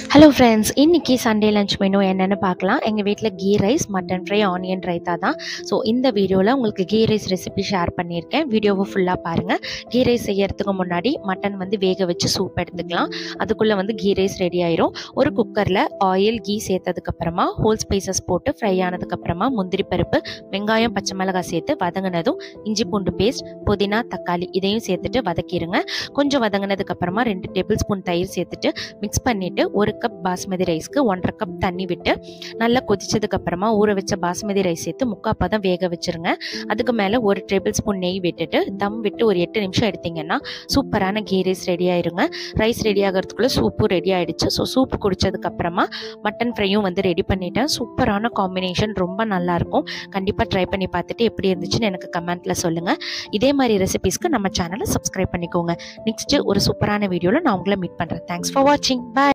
hello friends இன்றைக்கி Sunday lunch menu என்னென்னு பார்க்கலாம் எங்கள் வீட்டில் ghee rice mutton fry onion raita தான் ஸோ இந்த வீடியோவில் உங்களுக்கு கீ ரைஸ் ரெசிபி ஷேர் பண்ணியிருக்கேன் வீடியோவை ஃபுல்லாக பாருங்கள் கீ ரைஸ் செய்யறதுக்கு முன்னாடி மட்டன் வந்து வேக வச்சு சூப் எடுத்துக்கலாம் அதுக்குள்ளே வந்து கீ ரைஸ் ரெடி ஆயிரும் ஒரு குக்கரில் ஆயில் கீ சேர்த்ததுக்கப்புறமா ஹோல் ஸ்பைசஸ் போட்டு ஃப்ரை ஆனதுக்கப்புறமா முந்திரி பருப்பு வெங்காயம் பச்சை மிளகாய் சேர்த்து வதங்கினதும் இஞ்சி பூண்டு பேஸ்ட் புதினா தக்காளி இதையும் சேர்த்துட்டு வதக்கிடுங்க கொஞ்சம் வதங்கினதுக்கப்புறமா ரெண்டு டேபிள் ஸ்பூன் தயிர் சேர்த்துட்டு மிக்ஸ் பண்ணிவிட்டு ஒரு கப் பாஸ்மதி ரைஸ்க்கு ஒன்றரை கப் தண்ணி விட்டு நல்லா கொதிச்சதுக்கு அப்புறமா ஊற வச்ச பாஸ்மதி ரைஸ் சேர்த்து முக்கால் பதம் வேக வச்சிருங்க அதுக்கு மேலே ஒரு டேபிள் ஸ்பூன் நெய் விட்டுட்டு தம் விட்டு ஒரு எட்டு நிமிஷம் எடுத்தீங்கன்னா சூப்பரான கீ ரைஸ் ரெடி ஆயிருங்க ரைஸ் ரெடி ஆகிறதுக்குள்ளே சூப்பும் ரெடி ஆயிடுச்சு ஸோ சூப்பு குடிச்சதுக்கு அப்புறமா மட்டன் ஃப்ரையும் வந்து ரெடி பண்ணிட்டேன் சூப்பரான காம்பினேஷன் ரொம்ப நல்லா இருக்கும் கண்டிப்பாக ட்ரை பண்ணி பார்த்துட்டு எப்படி இருந்துச்சுன்னு எனக்கு கமெண்ட்ல சொல்லுங்க இதே மாதிரி ரெசிபிஸ்க்கு நம்ம சேனலை சப்ஸ்கிரைப் பண்ணிக்கோங்க நெக்ஸ்ட் ஒரு சூப்பரான வீடியோவில் நான் உங்களை மீட் பண்ணுறேன் தேங்க்ஸ் ஃபார் வாட்சிங் பாய்